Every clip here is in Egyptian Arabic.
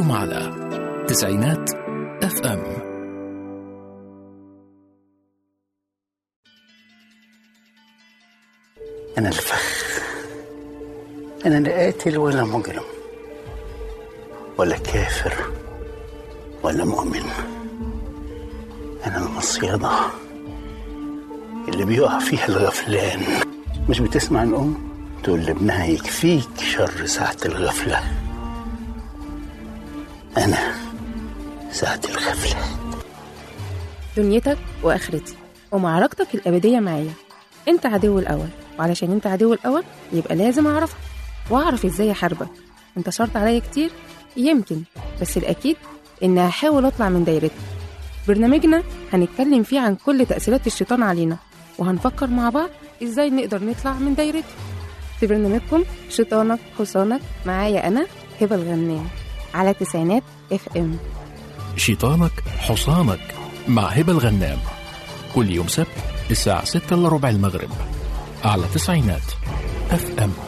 أنتم على تسعينات اف ام أنا الفخ أنا لا قاتل ولا مجرم ولا كافر ولا مؤمن أنا المصيدة اللي بيقع فيها الغفلان مش بتسمع الأم تقول لابنها يكفيك شر ساعة الغفلة أنا ساعة الغفلة دنيتك واخرتي ومعركتك الابديه معايا انت عدو الاول وعلشان انت عدو الاول يبقى لازم اعرفك واعرف ازاي احاربك انت شرط عليا كتير يمكن بس الاكيد ان هحاول اطلع من دايرتك برنامجنا هنتكلم فيه عن كل تاثيرات الشيطان علينا وهنفكر مع بعض ازاي نقدر نطلع من دايرته في برنامجكم شيطانك حصانك معايا انا هبه الغنام على تسعينات اف ام شيطانك حصانك مع هبة الغنام كل يوم سبت الساعة 6 إلا ربع المغرب على تسعينات اف ام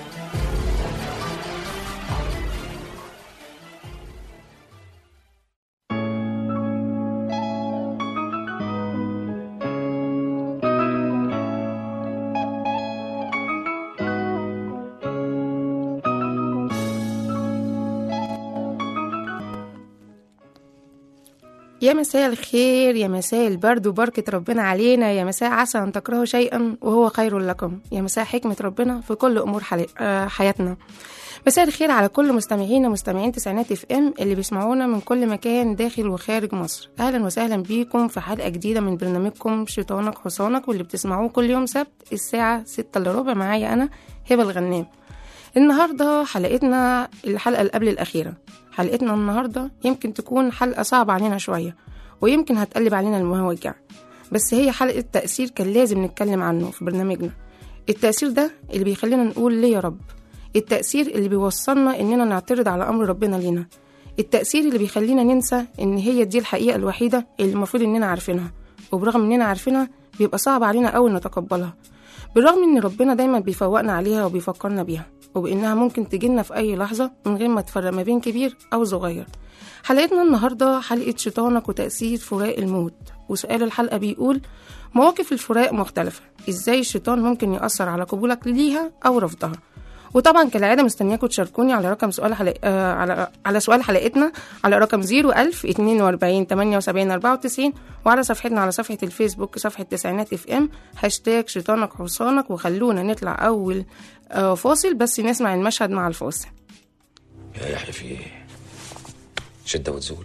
يا مساء الخير يا مساء البرد وبركة ربنا علينا يا مساء عسى أن تكرهوا شيئا وهو خير لكم يا مساء حكمة ربنا في كل أمور حلي... آه، حياتنا مساء الخير على كل مستمعينا مستمعين تسعينات اف ام اللي بيسمعونا من كل مكان داخل وخارج مصر اهلا وسهلا بيكم في حلقه جديده من برنامجكم شيطانك حصانك واللي بتسمعوه كل يوم سبت الساعه 6 الا ربع معايا انا هبه الغنام النهارده حلقتنا الحلقه اللي قبل الاخيره حلقتنا النهارده يمكن تكون حلقه صعبه علينا شويه ويمكن هتقلب علينا المواجع بس هي حلقه تاثير كان لازم نتكلم عنه في برنامجنا التاثير ده اللي بيخلينا نقول ليه يا رب التأثير اللي بيوصلنا إننا نعترض على أمر ربنا لينا التأثير اللي بيخلينا ننسى إن هي دي الحقيقة الوحيدة اللي المفروض إننا عارفينها وبرغم إننا عارفينها بيبقى صعب علينا أوي نتقبلها بالرغم إن ربنا دايما بيفوقنا عليها وبيفكرنا بيها وبإنها ممكن تجيلنا في أي لحظة من غير ما تفرق ما بين كبير أو صغير حلقتنا النهاردة حلقة شيطانك وتأثير فراق الموت وسؤال الحلقة بيقول مواقف الفراق مختلفة إزاي الشيطان ممكن يأثر على قبولك ليها أو رفضها وطبعا كالعاده مستنياكم تشاركوني على رقم سؤال حلق... آه على على سؤال حلقتنا على رقم 01000 42 78 94 وعلى صفحتنا على صفحه الفيسبوك صفحه تسعينات اف ام هاشتاج شيطانك حصانك وخلونا نطلع اول آه فاصل بس نسمع المشهد مع الفاصل يا يحيى في ايه شدة وتزول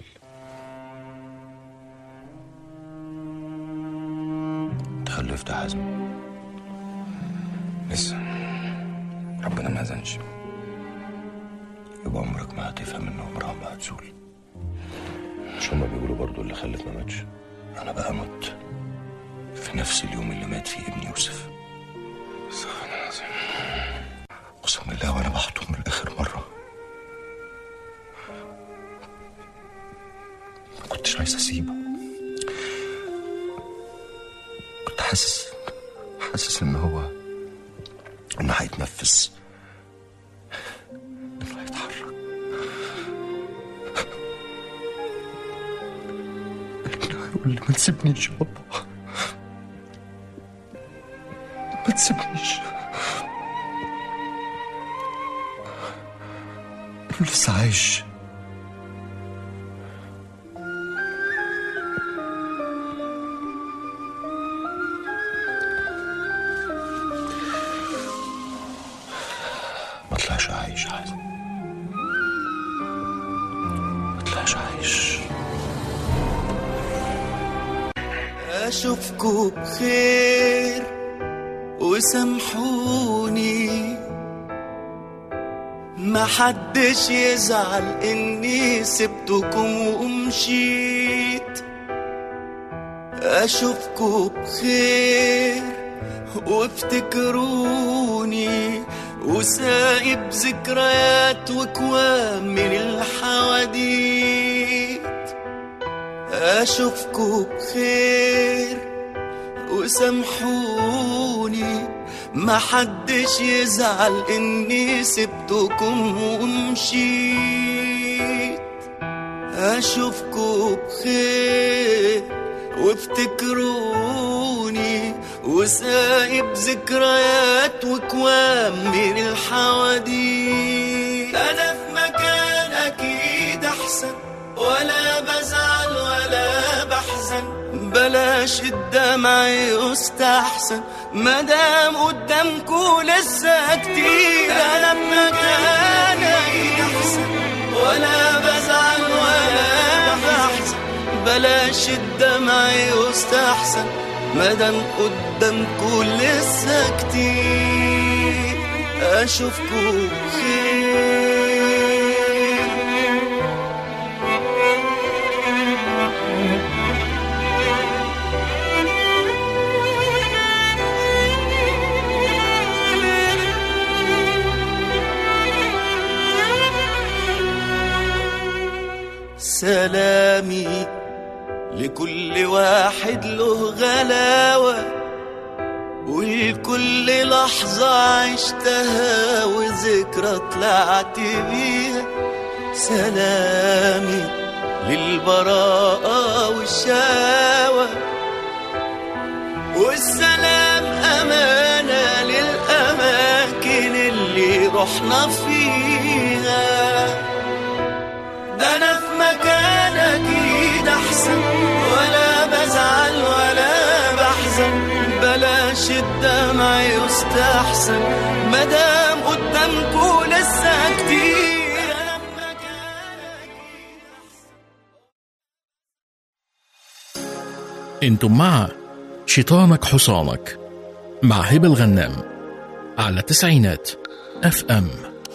تخلفت يا حازم لسه ربنا ما أذنش يبقى عمرك ما هتفهم ان عمرها ما هتزول مش هما بيقولوا برضو اللي خلت ما ماتش انا بقى مت في نفس اليوم اللي مات فيه ابني يوسف استغفر الله العظيم اقسم بالله وانا بحطه من اخر مره ما كنتش عايز اسيبه كنت حاسس حاسس ان هو انه هيتنفس انه هيتحرك ابني هيقول لي ما تسيبنيش يا بابا ما تسيبنيش ابني لسه عايش ما طلعش عايش يا حازم ما طلعش عايش أشوفكوا بخير وسامحوني ما حدش يزعل إني سبتكم ومشيت أشوفكوا بخير وافتكروني وسايب ذكريات وكوام من الحواديت أشوفكوا بخير وسامحوني ما حدش يزعل إني سبتكم ومشيت اشوفكوا بخير وافتكروني وسايب ذكريات وكوام من الحواديت انا في مكان اكيد احسن ولا بزعل ولا بحزن بلاش الدمع يستحسن مادام قدامكوا لسه كتير انا في مكان اكيد احسن ولا بزعل ولا بحزن بلاش الدمع يستحسن مادام قدامكوا لسه كتير اشوفكوا بخير سلامي لكل واحد له غلاوة ولكل لحظة عشتها وذكرى طلعت بيها سلامي للبراءة والشاوة والسلام أمانة للأماكن اللي رحنا فيها ده انا في مكان اكيد احسن ولا بزعل ولا بحزن بلاش الدمع يستحسن مادام قدامكوا لسه كتير انا في مكان اكيد انتم مع شيطانك حصانك مع هبة الغنام على تسعينات اف ام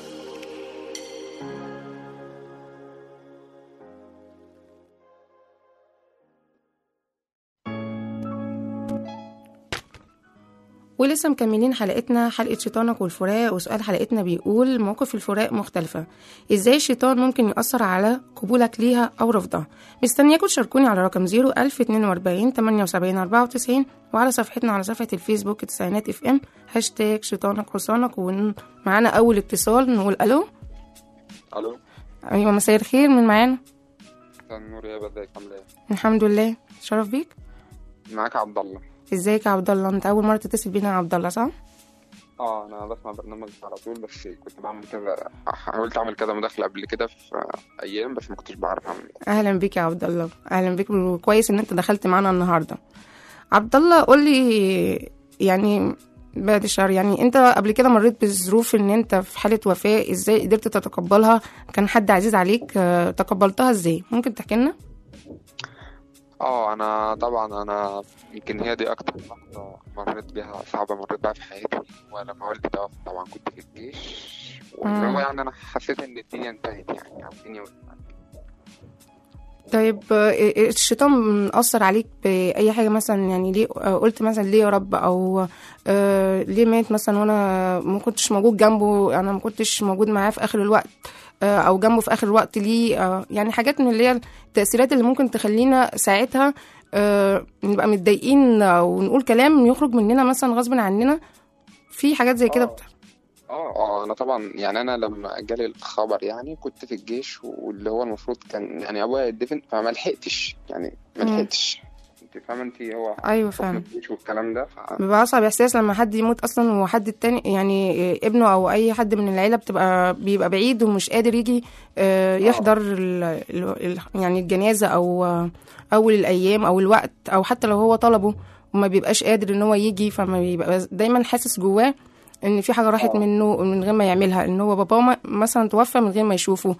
ولسه مكملين حلقتنا حلقة شيطانك والفراق وسؤال حلقتنا بيقول مواقف الفراق مختلفة ازاي الشيطان ممكن يأثر على قبولك ليها أو رفضها مستنياكم تشاركوني على رقم 01042 78 94 وعلى صفحتنا على صفحة الفيسبوك تسعينات اف ام هاشتاج شيطانك حصانك ومعانا أول اتصال نقول ألو الو أيوة مساء الخير من معانا مساء النور يا ازيك عامله ايه الحمد لله شرف بيك معاك عبد الله ازيك يا عبد الله انت أول مرة تتصل بينا يا عبد الله صح؟ اه انا بسمع برنامج على طول بس كنت بعمل كذا حاولت اعمل كذا مداخله قبل كده في ايام بس ما كنتش بعرف اعمل اهلا بيك يا عبد الله اهلا بيك وكويس ان انت دخلت معانا النهارده عبد الله قول لي يعني بعد الشهر يعني انت قبل كده مريت بظروف ان انت في حاله وفاه ازاي قدرت تتقبلها كان حد عزيز عليك آه، تقبلتها ازاي ممكن تحكي لنا اه انا طبعا انا يمكن هي دي اكتر لحظه مريت بيها صعبه مريت بيها في حياتي ولما والدي توفى طبعا كنت في الجيش واللي مم. هو يعني انا حسيت ان الدنيا انتهت يعني او الدنيا وقفت. طيب آه، الشيطان اثر عليك باي حاجه مثلا يعني ليه آه، قلت مثلا ليه يا رب او آه، ليه مات مثلا وانا ما كنتش موجود جنبه انا ما كنتش موجود معاه في اخر الوقت آه، او جنبه في اخر الوقت ليه آه، يعني حاجات من اللي هي التاثيرات اللي ممكن تخلينا ساعتها آه، نبقى متضايقين او نقول كلام يخرج مننا مثلا غصب عننا في حاجات زي كده آه. بتحصل اه اه انا طبعا يعني انا لما جالي الخبر يعني كنت في الجيش واللي هو المفروض كان يعني ابويا يدفن فما لحقتش يعني ما مم. لحقتش انت فاهمه انت هو ايوه حكم فاهم الجيش والكلام ده ف... بيبقى اصعب احساس لما حد يموت اصلا وحد التاني يعني ابنه او اي حد من العيله بتبقى بيبقى بعيد ومش قادر يجي آه، يحضر ال ال ال- يعني الجنازه او آه، اول الايام او الوقت او حتى لو هو طلبه وما بيبقاش قادر ان هو يجي فما بيبقى دايما حاسس جواه ان في حاجه راحت آه. منه من غير ما يعملها ان هو باباه ما- مثلا توفى من غير ما يشوفه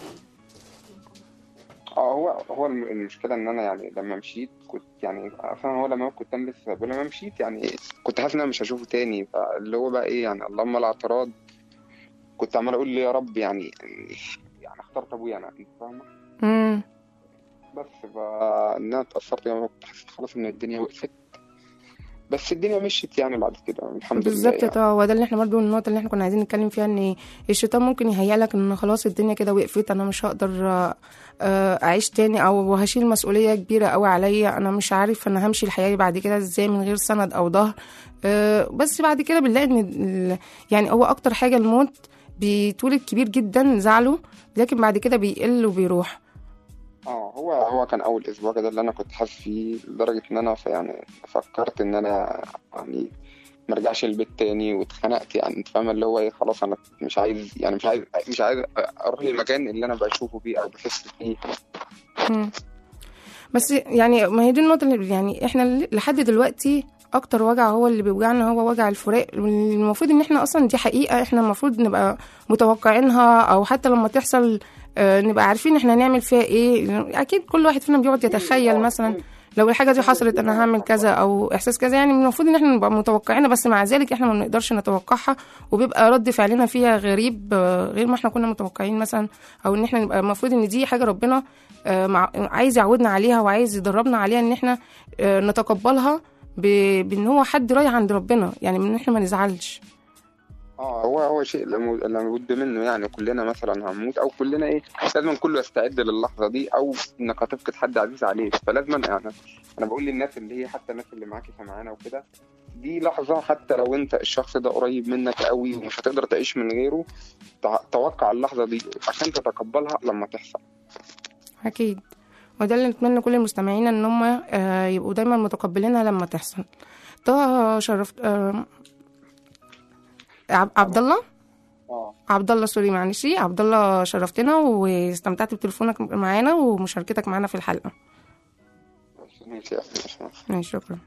اه هو هو الم- المشكله ان انا يعني لما مشيت كنت يعني اصلا هو لما كنت انا لسه بقول لما مشيت يعني كنت حاسس ان انا مش هشوفه تاني فاللي هو بقى ايه يعني اللهم الاعتراض كنت عمال اقول لي يا رب يعني يعني اخترت ابويا انا انت فاهمه امم بس فان انا اتاثرت يعني كنت حسيت خلاص ان الدنيا وقفت بس الدنيا مشيت يعني بعد كده الحمد بالظبط لله يعني. اه هو ده اللي احنا برضو النقطه اللي احنا كنا عايزين نتكلم فيها ان الشيطان ممكن يهيأ لك ان خلاص الدنيا كده وقفت انا مش هقدر آه، آه، اعيش تاني او هشيل مسؤوليه كبيره قوي عليا انا مش عارف انا همشي الحياه بعد كده ازاي من غير سند او ظهر آه، بس بعد كده بنلاقي ان ال- يعني هو اكتر حاجه الموت بيتولد كبير جدا زعله لكن بعد كده بيقل وبيروح هو هو كان اول اسبوع كده اللي انا كنت حاسس فيه لدرجه ان انا ف- يعني فكرت ان انا يعني ما ارجعش البيت تاني واتخنقت يعني انت فاهم اللي هو ايه خلاص انا مش عايز يعني مش عايز مش عايز اروح المكان اللي انا بشوفه فيه او بحس فيه مم. بس يعني ما هي دي النقطة اللي يعني احنا لحد دلوقتي اكتر وجع هو اللي بيوجعنا هو وجع الفراق والمفروض ان احنا اصلا دي حقيقة احنا المفروض نبقى متوقعينها او حتى لما تحصل آه، نبقى عارفين احنا هنعمل فيها ايه اكيد كل واحد فينا بيقعد يتخيل مثلا لو الحاجة دي حصلت انا هعمل كذا او احساس كذا يعني المفروض ان احنا نبقى متوقعينها بس مع ذلك احنا ما بنقدرش نتوقعها وبيبقى رد فعلنا فيها غريب آه، غير ما احنا كنا متوقعين مثلا او ان احنا نبقى المفروض ان دي حاجة ربنا آه، مع... عايز يعودنا عليها وعايز يدربنا عليها ان احنا آه، نتقبلها ب... بان هو حد رايح عند ربنا يعني من ان احنا ما نزعلش اه هو هو شيء لم- لابد منه يعني كلنا مثلا هنموت او كلنا ايه لازم كله يستعد للحظه دي او انك هتفقد حد عزيز عليك فلازم يعني انا بقول للناس اللي هي حتى الناس اللي معاكي سمعانا وكده دي لحظه حتى لو انت الشخص ده قريب منك قوي ومش هتقدر تعيش من غيره تع- توقع اللحظه دي عشان تتقبلها لما تحصل اكيد وده اللي نتمنى كل المستمعين ان هم آه، يبقوا دايما متقبلينها لما تحصل طه شرفت آه، عب- عبد الله اه عبد الله سوري معلش عبد الله شرفتنا واستمتعت بتليفونك معانا ومشاركتك معانا في الحلقه ماشي يا أخي، ماشي ماشي. ماشي شكرا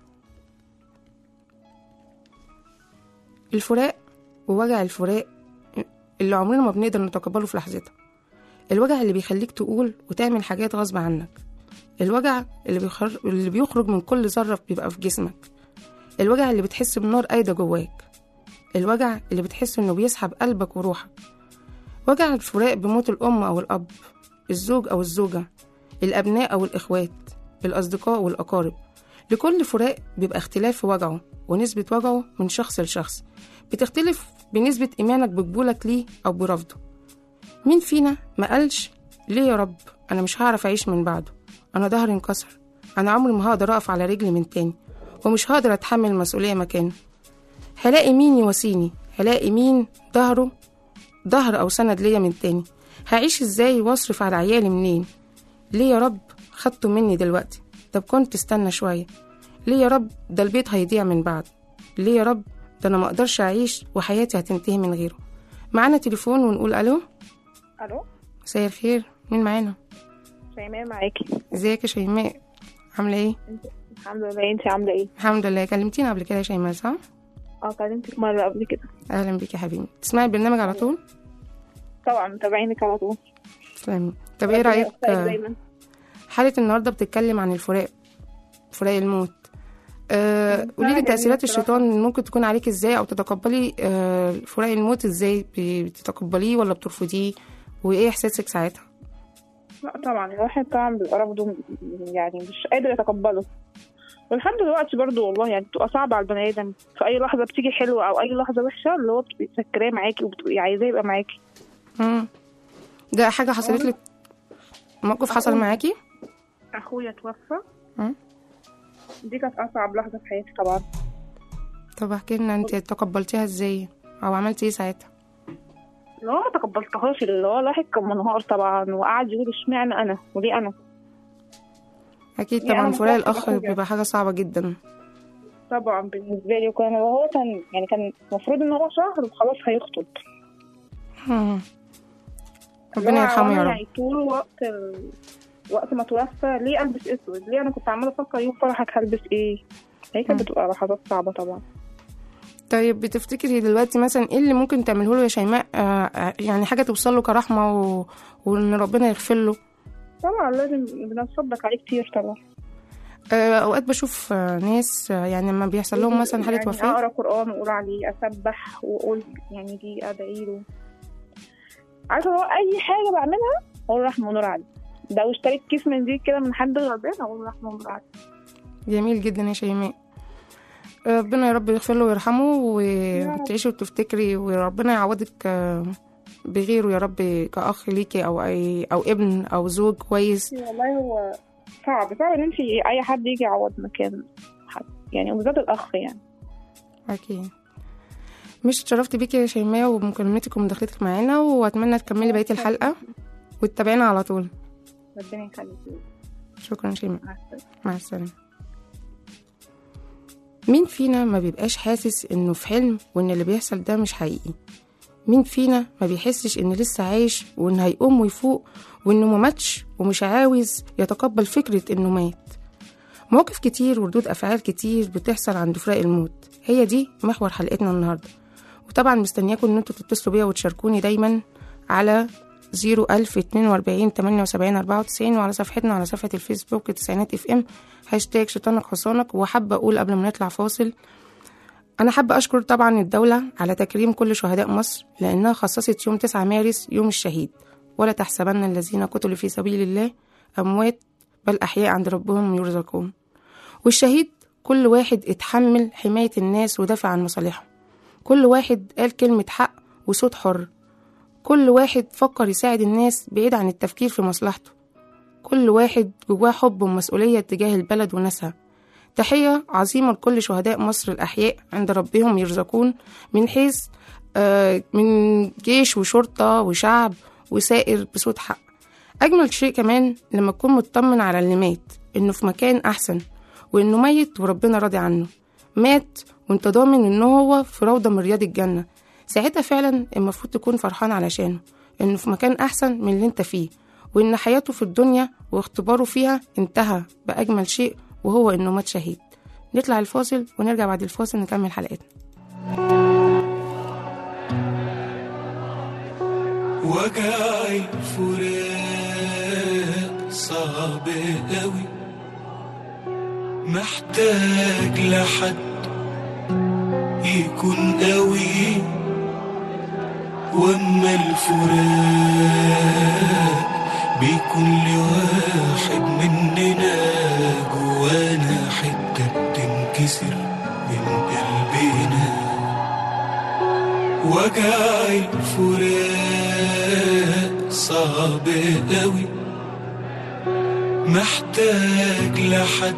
الفراق ووجع الفراق اللي عمرنا ما بنقدر نتقبله في لحظتها الوجع اللي بيخليك تقول وتعمل حاجات غصب عنك الوجع اللي, بيخر... اللي بيخرج من كل ذرة بيبقى في جسمك الوجع اللي بتحس بنار قايدة جواك الوجع اللي بتحس انه بيسحب قلبك وروحك وجع الفراق بموت الأم أو الأب الزوج أو الزوجة الأبناء أو الإخوات الأصدقاء والأقارب لكل فراق بيبقى اختلاف في وجعه ونسبة وجعه من شخص لشخص بتختلف بنسبة إيمانك بقبولك ليه أو برفضه مين فينا ما قالش ليه يا رب أنا مش هعرف أعيش من بعده أنا ظهري انكسر أنا عمري ما هقدر أقف على رجلي من تاني ومش هقدر أتحمل المسؤولية مكانه هلاقي مين يواسيني هلاقي مين ظهره ظهر أو سند ليا من تاني هعيش إزاي وأصرف على عيالي منين ليه يا رب خدته مني دلوقتي طب كنت استنى شوية ليه يا رب ده البيت هيضيع من بعد ليه يا رب ده أنا مقدرش أعيش وحياتي هتنتهي من غيره معانا تليفون ونقول ألو الو مساء الخير مين معانا شيماء معاكي ازيك يا شيماء عاملة ايه الحمد لله انت عامله ايه الحمد لله كلمتينا قبل كده يا شيماء صح اه كلمتك مره قبل كده أهلا بيك يا حبيبي تسمعي البرنامج على طول طبعا متابعينك على طول تسلمي طب ايه ربنا رأيك يوفقك دايما حلقة النهاردة بتتكلم عن الفراق فراق الموت أه قولي لي جميل تأثيرات بصراحة. الشيطان ممكن تكون عليك ازاي او تتقبلي أه فراق الموت ازاي ب- بتتقبليه ولا بترفضيه وايه احساسك ساعتها لا طبعا الواحد طبعا بيبقى رافضه يعني مش قادر يتقبله ولحد دلوقتي برضو والله يعني بتبقى صعبة على البني آدم في أي لحظة بتيجي حلوة أو أي لحظة وحشة اللي هو بتبقي فاكراه معاكي وبتبقي عايزاه يبقى معاكي مم. ده حاجة حصلت لك موقف حصل معاكي أخويا توفى مم. دي كانت أصعب لحظة في حياتي طبعا طب احكي لنا انت تقبلتيها ازاي او عملتي ايه ساعتها اللي هو ما تقبلتهاش اللي هو الواحد كان منهار طبعا وقعد يقول اشمعنى أنا وليه أنا اكيد يعني طبعا أنا فراق متوقعة الاخ حاجة. بيبقى حاجة صعبة جدا طبعا بالنسبة لي وكان وهو كان يعني كان المفروض إن هو شهر وخلاص هيخطب مم. ربنا يرحمه يا رب يعني طول وقت ال... وقت ما توفى ليه البس اسود ليه انا كنت عماله افكر يوم فرحك هلبس ايه هي كانت مم. بتبقى لحظات صعبه طبعا طيب بتفتكري دلوقتي مثلا ايه اللي ممكن تعمله له يا شيماء آه يعني حاجه توصل له كرحمه و... وان ربنا يغفر له طبعا لازم بنصدق عليه كتير طبعا آه اوقات بشوف آه ناس آه يعني لما بيحصل لهم مثلا حاله يعني وفاه اقرا قران واقول عليه اسبح واقول يعني دي ادعي له عارفه هو اي حاجه بعملها اقول رحمه ونور عليه لو اشتريت كيس من دي كده من حد غلبان اقول رحمه ونور عليه جميل جدا يا شيماء آه، ربنا يا رب يغفر له ويرحمه رب. وتعيشي وتفتكري وربنا يعوضك آه، بغيره يا رب كأخ ليكي أو أي أو ابن أو زوج كويس والله هو صعب صعب ان انت اي حد يجي يعوض مكان حد يعني وبالذات الاخ يعني أكيد مش اتشرفت بيكي يا شيماء وبمكالمتك ومداخلتك معانا وأتمنى تكملي بقية الحلقة وتتابعينا على طول ربنا يخليك شكرا شيماء مع السلامة مين فينا ما بيبقاش حاسس انه في حلم وان اللي بيحصل ده مش حقيقي مين فينا ما بيحسش ان لسه عايش وان هيقوم ويفوق وانه ما ماتش ومش عاوز يتقبل فكرة انه مات مواقف كتير وردود افعال كتير بتحصل عند فراق الموت هي دي محور حلقتنا النهارده وطبعا مستنياكم ان انتوا تتصلوا بيا وتشاركوني دايما على 01042 78 94 وعلى صفحتنا على صفحة الفيسبوك تسعينات اف ام هاشتاج شيطانك حصانك وحابة أقول قبل ما نطلع فاصل أنا حابة أشكر طبعا الدولة على تكريم كل شهداء مصر لأنها خصصت يوم 9 مارس يوم الشهيد ولا تحسبن الذين قتلوا في سبيل الله أموات بل أحياء عند ربهم يرزقون والشهيد كل واحد اتحمل حماية الناس ودافع عن مصالحهم كل واحد قال كلمة حق وصوت حر كل واحد فكر يساعد الناس بعيد عن التفكير في مصلحته كل واحد جواه حب ومسؤولية تجاه البلد وناسها تحية عظيمة لكل شهداء مصر الأحياء عند ربهم يرزقون من حيث آه، من جيش وشرطة وشعب وسائر بصوت حق أجمل شيء كمان لما تكون مطمن على اللي مات إنه في مكان أحسن وإنه ميت وربنا راضي عنه مات وإنت ضامن إنه هو في روضة من رياض الجنة ساعتها فعلا المفروض تكون فرحان علشانه إنه في مكان أحسن من اللي إنت فيه وإن حياته في الدنيا واختباره فيها انتهى بأجمل شيء وهو إنه مات شهيد نطلع الفاصل ونرجع بعد الفاصل نكمل حلقتنا وجع الفراق صعب قوي محتاج لحد يكون قوي واما الفراق بيكون لواحد مننا جوانا حتة بتنكسر من قلبنا وجع الفراق صعب قوي محتاج لحد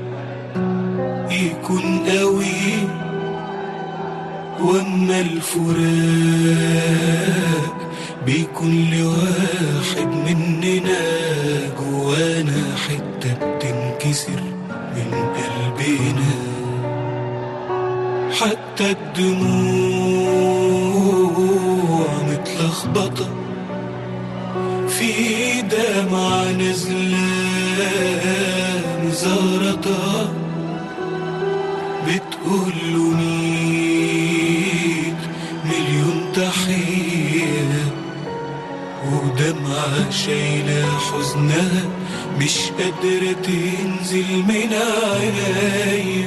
يكون قوي واما الفراق بيكون لواحد مننا جوانا حتة بتنكسر من قلبنا حتى الدموع متلخبطة في دمعة نازلة مزارطة بتقول له ميت مليون تحية ودمعة شايلة حزنها مش قادرة تنزل من عينيا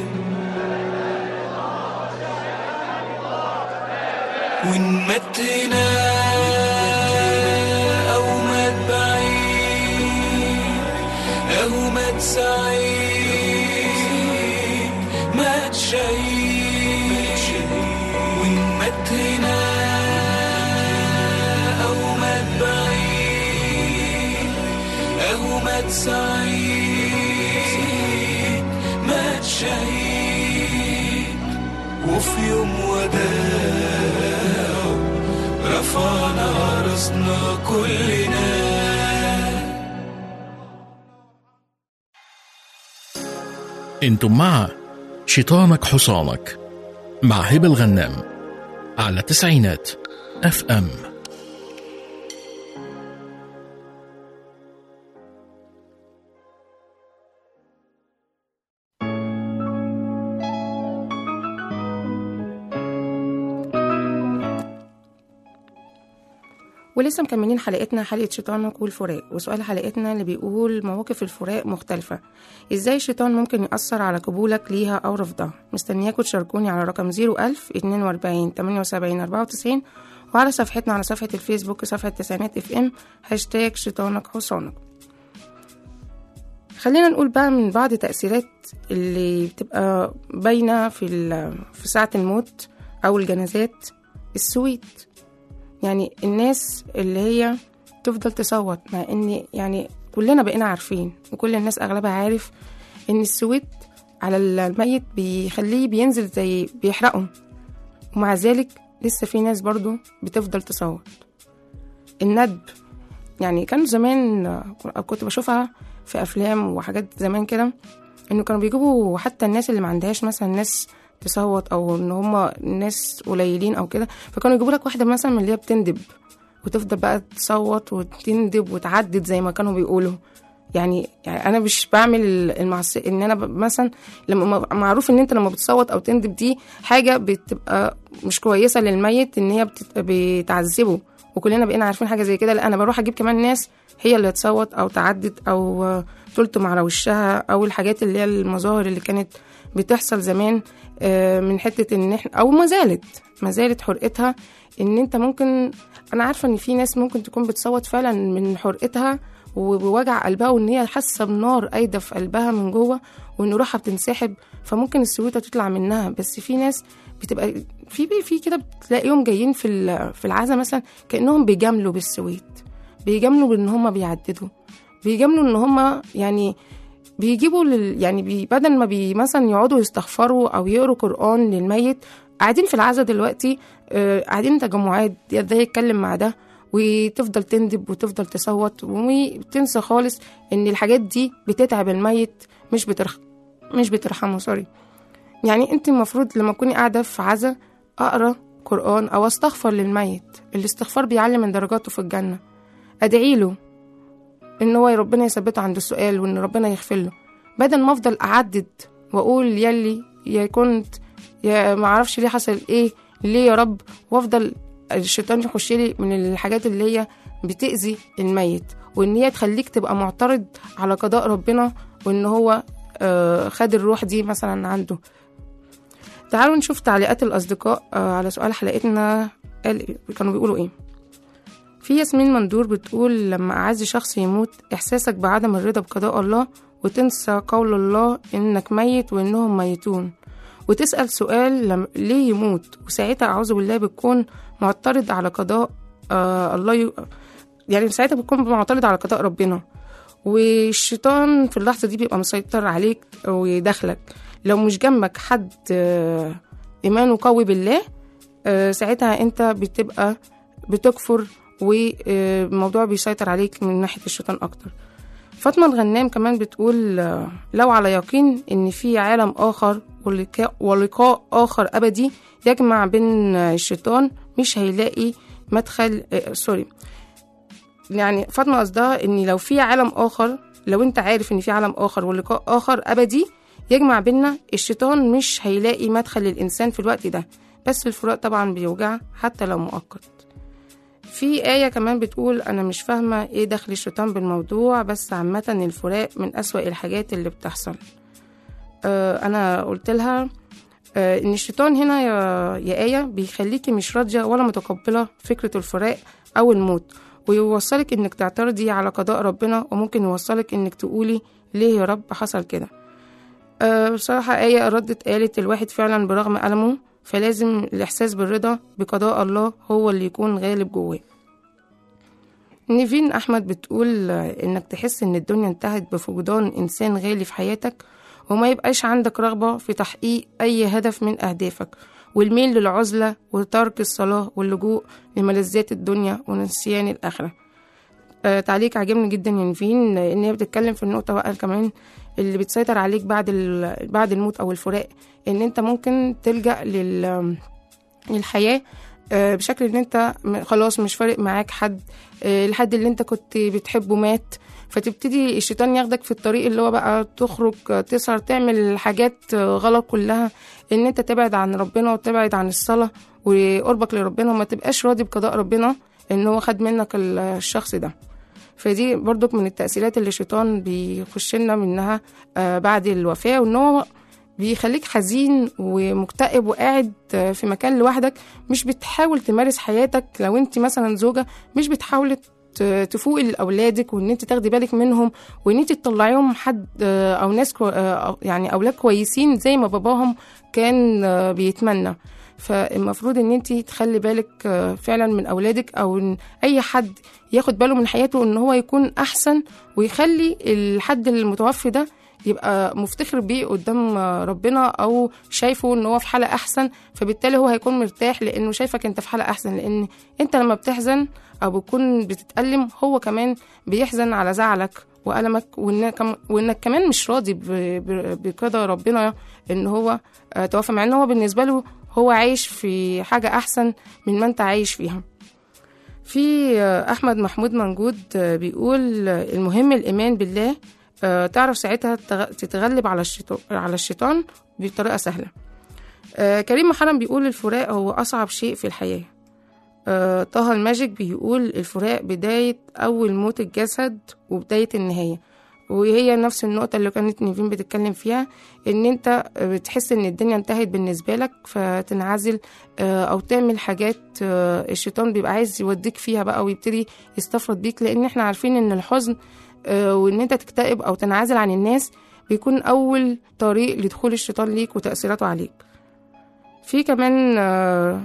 وإن مات هنا أو مات بعيد أو مات سعيد مات شهيد وإن مات هنا أو مات بعيد أو مات سعيد مات شهيد وفي يوم وداع رفعنا راسنا كلنا انتم مع شيطانك حصانك مع هبة الغنام على تسعينات اف ام ولسه مكملين حلقتنا حلقة شيطانك والفراق وسؤال حلقتنا اللي بيقول مواقف الفراق مختلفة ازاي الشيطان ممكن يأثر على قبولك ليها أو رفضها مستنياكم تشاركوني على رقم 01000 42 78 94 وعلى صفحتنا على صفحة الفيسبوك صفحة تسعينات اف ام هاشتاج شيطانك حصانك خلينا نقول بقى من بعض تأثيرات اللي بتبقى باينة في, ال- في ساعة الموت أو الجنازات السويت يعني الناس اللي هي تفضل تصوت مع ان يعني كلنا بقينا عارفين وكل الناس اغلبها عارف ان السويت على الميت بيخليه بينزل زي بيحرقه ومع ذلك لسه في ناس برضو بتفضل تصوت الندب يعني كان زمان كنت بشوفها في افلام وحاجات زمان كده انه كانوا بيجيبوا حتى الناس اللي ما عندهاش مثلا ناس تصوت او ان هم ناس قليلين او كده فكانوا يجيبوا لك واحده مثلا من اللي هي بتندب وتفضل بقى تصوت وتندب وتعدد زي ما كانوا بيقولوا يعني, يعني انا مش بعمل المعص... ان انا ب- مثلا لما معروف ان انت لما بتصوت او تندب دي حاجه بتبقى مش كويسه للميت ان هي بتت... بتعذبه وكلنا بقينا عارفين حاجه زي كده لا انا بروح اجيب كمان ناس هي اللي تصوت او تعدد او آه، تلطم على وشها او الحاجات اللي هي المظاهر اللي كانت بتحصل زمان آه، من حته ان احنا او ما زالت ما زالت حرقتها ان انت ممكن انا عارفه ان في ناس ممكن تكون بتصوت فعلا من حرقتها وبوجع قلبها وان هي حاسه بنار قايده في قلبها من جوه وان روحها بتنسحب فممكن السويته تطلع منها بس في ناس بتبقى في في كده بتلاقيهم جايين في ال- في العزا مثلا كانهم بيجاملوا بالسويت بيجاملوا بان هم بيعددوا بيجاملوا ان هم يعني بيجيبوا لل يعني بي بدل ما بي مثلا يقعدوا يستغفروا او يقروا قران للميت قاعدين في العزا دلوقتي آه، قاعدين تجمعات ده يتكلم مع ده وتفضل تندب وتفضل تصوت وتنسى خالص ان الحاجات دي بتتعب الميت مش بترخ مش بترحمه سوري يعني انت المفروض لما تكوني قاعده في عزا اقرا قران او استغفر للميت الاستغفار بيعلي من درجاته في الجنه ادعي له ان هو ربنا يثبته عند السؤال وان ربنا يغفر له بدل ما افضل اعدد واقول يلي يا كنت يا ما اعرفش ليه حصل ايه ليه يا رب وافضل الشيطان يخش لي من الحاجات اللي هي بتأذي الميت وان هي تخليك تبقى معترض على قضاء ربنا وان هو آه، خد الروح دي مثلا عنده تعالوا نشوف تعليقات الأصدقاء آه، على سؤال حلقتنا قال إيه؟ كانوا بيقولوا إيه في ياسمين مندور بتقول لما أعز شخص يموت إحساسك بعدم الرضا بقضاء الله وتنسى قول الله إنك ميت وإنهم ميتون وتسأل سؤال لم... ليه يموت وساعتها أعوذ بالله بتكون معترض على قضاء آه الله ي... يعني ساعتها بتكون معترض على قضاء ربنا والشيطان في اللحظة دي بيبقى مسيطر عليك ويدخلك لو مش جنبك حد آه، إيمانه قوي بالله آه، ساعتها أنت بتبقى بتكفر والموضوع بيسيطر عليك من ناحية الشيطان أكتر فاطمة الغنام كمان بتقول آه، لو على يقين إن في عالم آخر ولقاء, ولقاء آخر أبدي يجمع بين الشيطان مش هيلاقي مدخل آه، سوري يعني فاطمة قصدها إن لو في عالم آخر لو أنت عارف إن في عالم آخر ولقاء آخر أبدي يجمع بينا الشيطان مش هيلاقي مدخل للإنسان في الوقت ده بس الفراق طبعا بيوجع حتى لو مؤقت في آية كمان بتقول أنا مش فاهمة إيه دخل الشيطان بالموضوع بس عامة الفراق من أسوأ الحاجات اللي بتحصل آه أنا قلت لها آه إن الشيطان هنا يا, يا آية بيخليكي مش راضية ولا متقبلة فكرة الفراق أو الموت ويوصلك إنك تعترضي على قضاء ربنا وممكن يوصلك إنك تقولي ليه يا رب حصل كده أه بصراحة آية ردت قالت الواحد فعلا برغم ألمه فلازم الإحساس بالرضا بقضاء الله هو اللي يكون غالب جواه نيفين أحمد بتقول آه، إنك تحس إن الدنيا انتهت بفقدان إنسان غالي في حياتك وما يبقاش عندك رغبة في تحقيق أي هدف من أهدافك والميل للعزلة وترك الصلاة واللجوء لملذات الدنيا ونسيان الآخرة آه تعليق عجبني جدا يا نيفين آه، إن هي بتتكلم في النقطة بقى كمان اللي بتسيطر عليك بعد ال- بعد الموت او الفراق ان انت ممكن تلجا لل للحياه آه، بشكل ان انت م- خلاص مش فارق معاك حد آه، الحد اللي انت كنت بتحبه مات فتبتدي الشيطان ياخدك في الطريق اللي هو بقى تخرج آه، تسهر تعمل حاجات آه، غلط كلها ان انت تبعد عن ربنا وتبعد عن الصلاة وقربك لربنا وما تبقاش راضي بقضاء ربنا ان هو خد منك ال- الشخص ده فدي برضك من التأثيرات اللي الشيطان بيخش لنا منها آه، بعد الوفاة وان هو بيخليك حزين ومكتئب وقاعد آه، في مكان لوحدك مش بتحاول تمارس حياتك لو انت مثلا زوجة مش بتحاول ت- تفوقي لاولادك وان انت تاخدي بالك منهم وان انت تطلعيهم حد آه، او ناس كو آه، أو- يعني اولاد كويسين زي ما باباهم كان آه، بيتمنى فالمفروض ان انت تخلي بالك آه، فعلا من اولادك او ان اي حد ياخد باله من حياته ان هو يكون احسن ويخلي الحد المتوفي ده يبقى مفتخر بيه قدام ربنا او شايفه ان هو في حاله احسن فبالتالي هو هيكون مرتاح لانه شايفك انت في حاله احسن لان انت لما بتحزن او بتكون بتتألم هو كمان بيحزن على زعلك وألمك وإنك, وإنك كمان مش راضي ب- ب- بقضاء ربنا إن هو آه، توفى مع إن هو بالنسبة له هو عايش في حاجة أحسن من ما أنت عايش فيها في آه، أحمد محمود منجود آه، بيقول آه، المهم الإيمان بالله آه، تعرف ساعتها تغ- تتغلب على الشيطان على الشيطان بطريقة سهلة آه، كريم محرم بيقول الفراق هو أصعب شيء في الحياة آه، طه الماجيك بيقول الفراق بداية أول موت الجسد وبداية النهاية وهي نفس النقطة اللي كانت نيفين بتتكلم فيها إن أنت بتحس إن الدنيا انتهت بالنسبة لك فتنعزل آه، أو تعمل حاجات آه، الشيطان بيبقى عايز يوديك فيها بقى ويبتدي يستفرد بيك لأن إحنا عارفين إن الحزن آه، وإن أنت تكتئب أو تنعزل عن الناس بيكون أول طريق لدخول الشيطان ليك وتأثيراته عليك في كمان آه،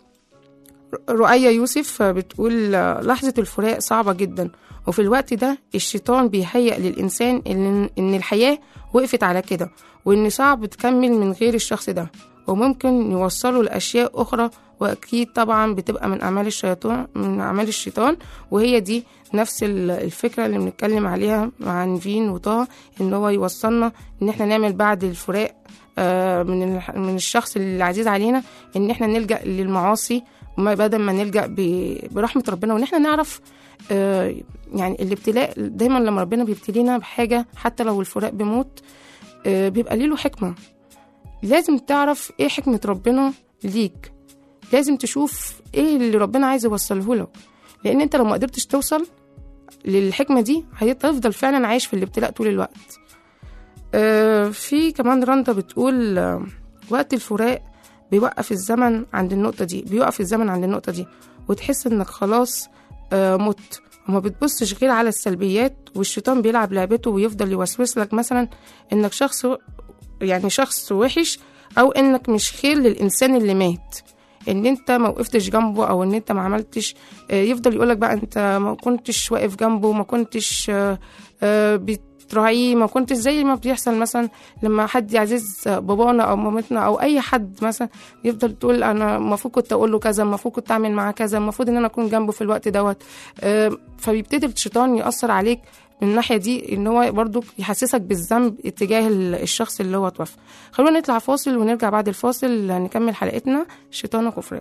رؤية يوسف بتقول لحظة الفراق صعبة جدا وفي الوقت ده الشيطان بيهيأ للإنسان إن, إن الحياة وقفت على كده وإن صعب تكمل من غير الشخص ده وممكن يوصله لأشياء أخرى وأكيد طبعا بتبقى من أعمال الشيطان من أعمال الشيطان وهي دي نفس ال- الفكرة اللي بنتكلم عليها مع نيفين وطه إن هو يوصلنا إن إحنا نعمل بعد الفراق آه، من الح- من الشخص العزيز علينا إن إحنا نلجأ للمعاصي وما بدل ما نلجأ ب- برحمة ربنا وإن إحنا نعرف آه، يعني الابتلاء دايما لما ربنا بيبتلينا بحاجة حتى لو الفراق بموت آه، بيبقى ليه له حكمة لازم تعرف ايه حكمة ربنا ليك لازم تشوف ايه اللي ربنا عايز يوصله لك لان انت لو ما قدرتش توصل للحكمة دي هتفضل فعلا عايش في الابتلاء طول الوقت آه، في كمان رندا بتقول آه، وقت الفراق بيوقف الزمن عند النقطة دي بيوقف الزمن عند النقطة دي وتحس انك خلاص آه، مت وما بتبصش غير على السلبيات والشيطان بيلعب لعبته ويفضل يوسوس لك مثلا انك شخص يعني شخص وحش او انك مش خير للانسان اللي مات ان انت ما وقفتش جنبه او ان انت ما عملتش آه، يفضل يقولك بقى انت ما كنتش واقف جنبه ما كنتش آه، آه، بتراعيه ما كنتش زي ما بيحصل مثلا لما حد عزيز بابانا او مامتنا او اي حد مثلا يفضل تقول انا المفروض كنت اقول له كذا المفروض كنت اعمل معاه كذا المفروض ان انا اكون جنبه في الوقت دوت آه، فبيبتدي الشيطان ياثر عليك من الناحيه دي ان هو برضو يحسسك بالذنب اتجاه ال- الشخص اللي هو توفى خلونا نطلع فاصل ونرجع بعد الفاصل نكمل حلقتنا شيطانك وفرقك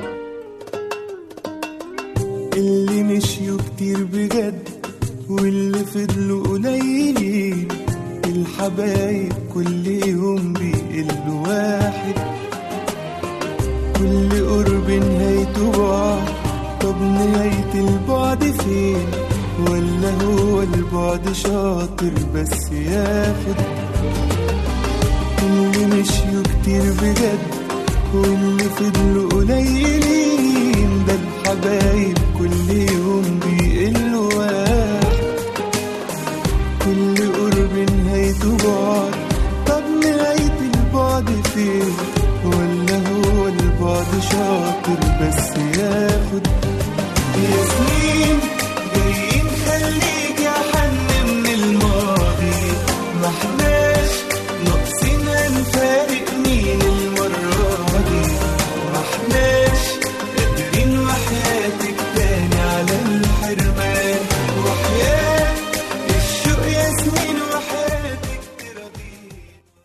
اللي مشيوا كتير بجد واللي فضلوا قليلين الحبايب كل يوم بيقلوا واحد كل قرب نهايته بعد طب نهاية البعد فين ولا هو البعد شاطر بس ياخد اللي مشيوا كتير بجد واللي فضلوا قليلين ده الحبايب كل يوم بيقلوا واحد كل قرب نهايته بعد طب نهاية البعد فين ولا هو البعد شاطر بس ياخد يا سنين جايين خليك يا حن من الماضي ما احناش ناقصين هنفارق مين المرة دي ما احناش قادرين وحياتك تاني على الحرمان وحياة الشوق يا سنين وحياتك تراضيك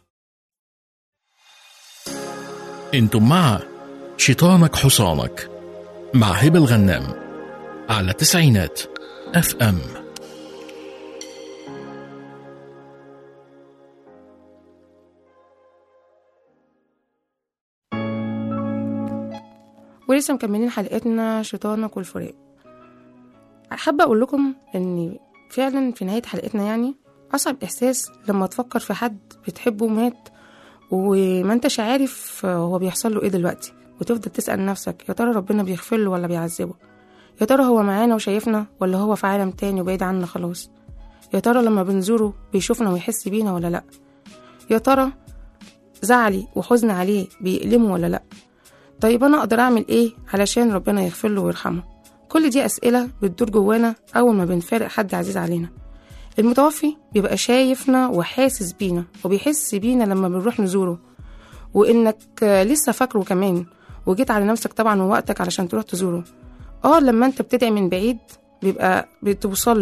انتم مع شيطانك حصانك مع هبة الغنام على تسعينات اف ام ولسه مكملين حلقتنا شيطانك والفراق حابة أقول لكم إن فعلا في نهاية حلقتنا يعني أصعب إحساس لما تفكر في حد بتحبه مات وما انتش عارف هو بيحصل له ايه دلوقتي وتفضل تسأل نفسك يا ترى ربنا بيغفر له ولا بيعذبه يا ترى هو معانا وشايفنا ولا هو في عالم تاني وبعيد عنا خلاص يا ترى لما بنزوره بيشوفنا ويحس بينا ولا لأ يا ترى زعلي وحزن عليه بيألمه ولا لأ طيب أنا أقدر أعمل إيه علشان ربنا يغفر له ويرحمه كل دي أسئلة بتدور جوانا أول ما بنفارق حد عزيز علينا المتوفي بيبقى شايفنا وحاسس بينا وبيحس بينا لما بنروح نزوره وإنك لسه فاكره كمان وجيت على نفسك طبعا ووقتك علشان تروح تزوره اه لما انت بتدعي من بعيد بيبقى بتوصل له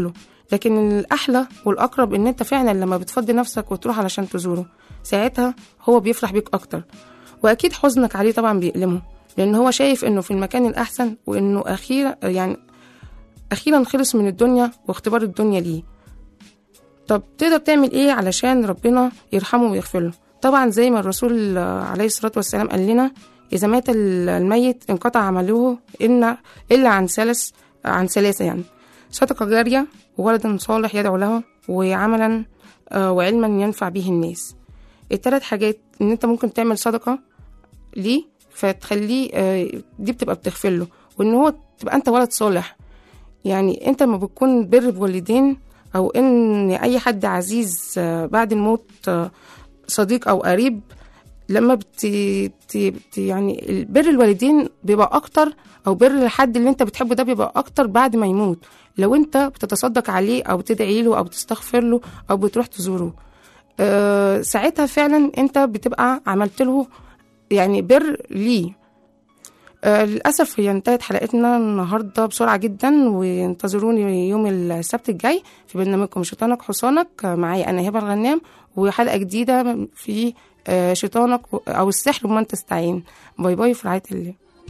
لكن الأحلى والأقرب إن أنت فعلا لما بتفضي نفسك وتروح علشان تزوره ساعتها هو بيفرح بيك أكتر وأكيد حزنك عليه طبعا بيألمه لأن هو شايف إنه في المكان الأحسن وإنه أخيرا يعني أخيرا خلص من الدنيا واختبار الدنيا ليه طب تقدر تعمل إيه علشان ربنا يرحمه ويغفر له طبعا زي ما الرسول آه، عليه الصلاة والسلام قال لنا إذا مات ال- الميت انقطع عمله إن إلا عن ثلاث عن ثلاثة يعني صدقة جارية وولد صالح يدعو له وعملا آه، وعلما ينفع به الناس التلات حاجات إن أنت ممكن تعمل صدقة ليه فتخليه آه، دي بتبقى بتغفر له وإن هو تبقى أنت ولد صالح يعني أنت لما بتكون بر بوالدين أو إن أي حد عزيز آه، بعد الموت آه، صديق أو قريب لما بت... بت... بت... يعني بر الوالدين بيبقى اكتر او بر الحد اللي انت بتحبه ده بيبقى اكتر بعد ما يموت لو انت بتتصدق عليه او بتدعي له او بتستغفر له او بتروح تزوره أه ساعتها فعلا انت بتبقى عملت له يعني بر ليه أه للأسف هي انتهت حلقتنا النهاردة بسرعة جدا وانتظروني يوم السبت الجاي في برنامجكم شيطانك حصانك معايا أنا هبة الغنام وحلقة جديدة في آه، شيطانك أو السحر ومن تستعين باي باي في رعاية الله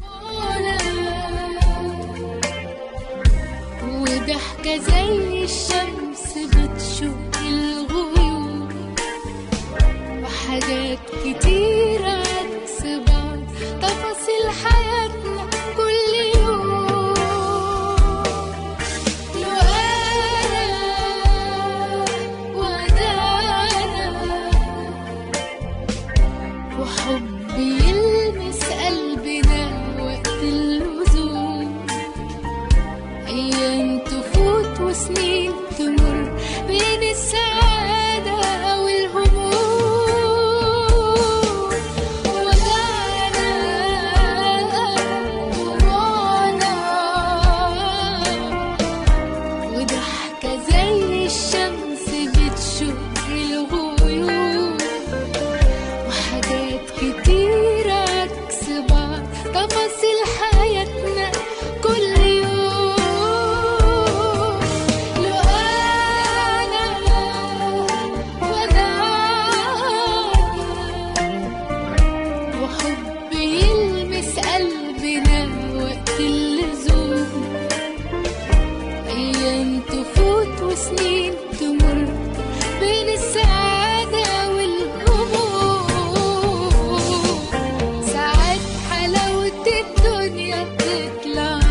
وضحكة زي الشمس بتشق الغيوم وحاجات كتير عكس بعض تفاصيل حياتنا كل يوم لو أنا وده أنا وحب يلمس قلبنا وقت اللزوم أيام تفوت وسنين تمر بين السعادة والهموم وجعنا ورانا وضحكة زي الشمس بتشق الغيوم وحاجات كتير عكس بعض تفاصيل حياتنا كل يوم لو أنا وأنا وحب يلمس قلبنا وقت اللزوم أيام تفوت وسنين تمر بين السعادة والهموم ساعات حلاوة الدنيا بتطلع